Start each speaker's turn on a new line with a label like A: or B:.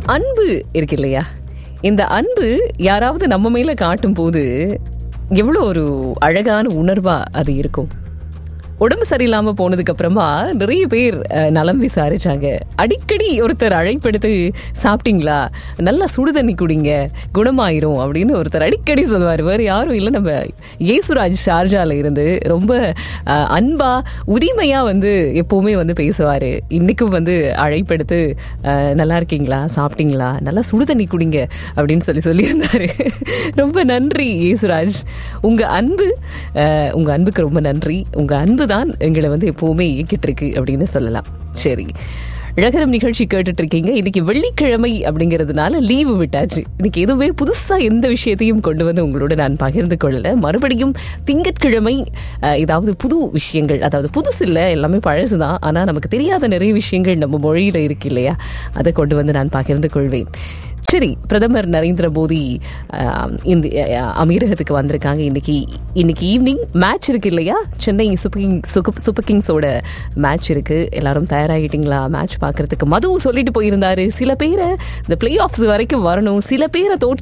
A: அன்பு இருக்கு இல்லையா இந்த அன்பு யாராவது நம்ம மேல காட்டும் போது எவ்வளோ ஒரு அழகான உணர்வா அது இருக்கும் உடம்பு சரியில்லாம போனதுக்கு அப்புறமா நிறைய பேர் அஹ், நலம் விசாரிச்சாங்க அடிக்கடி ஒருத்தர் அழைப்படுத்து சாப்பிட்டீங்களா நல்லா சுடு தண்ணி குடிங்க குணமாயிரும் அப்படின்னு ஒருத்தர் அடிக்கடி சொல்லுவார் வேறு யாரும் இல்லை நம்ம ஏசுராஜ் ஷார்ஜால இருந்து ரொம்ப அஹ், அன்பா உரிமையா வந்து எப்பவுமே வந்து பேசுவாரு இன்னைக்கும் வந்து அழைப்படுத்து அஹ், நல்லா இருக்கீங்களா சாப்பிட்டீங்களா நல்லா சுடு தண்ணி குடிங்க அப்படின்னு சொல்லி சொல்லியிருந்தாரு ரொம்ப நன்றி ஏசுராஜ் உங்க அன்பு அஹ், உங்க அன்புக்கு ரொம்ப நன்றி உங்க அன்பு தான் எங்களை வந்து எப்பவுமே இயக்கிட்டு இருக்கு அப்படின்னு சொல்லலாம் சரி ழகரம் நிகழ்ச்சி கேட்டுட்டு இருக்கீங்க இன்னைக்கு வெள்ளிக்கிழமை அப்படிங்கிறதுனால லீவு விட்டாச்சு இன்னைக்கு எதுவுமே புதுசா எந்த விஷயத்தையும் கொண்டு வந்து உங்களோட நான் பகிர்ந்து கொள்ளல மறுபடியும் திங்கட்கிழமை அஹ், ஏதாவது புது விஷயங்கள் அதாவது புதுசு இல்லை எல்லாமே பழசுதான் ஆனா நமக்கு தெரியாத நிறைய விஷயங்கள் நம்ம மொழியில இருக்கு இல்லையா அதை கொண்டு வந்து நான் பகிர்ந்து கொள்வேன் சரி பிரதமர் நரேந்திர மோடி ஆம், இந்த அஹ், அமீரகத்துக்கு வந்திருக்காங்க இன்னைக்கு இன்னைக்கு ஈவினிங் மேட்ச் இருக்கு இல்லையா சென்னை சூப்பர் கிங் சூப்பர் கிங்ஸோட மேட்ச் இருக்கு எல்லாரும் தயாராகிட்டீங்களா மேட்ச் பார்க்கறதுக்கு மது சொல்லிட்டு போயிருந்தாரு சில பேரை இந்த பிளே ஆஃப்ஸ் வரைக்கும் வரணும் சில பேரை தோற்று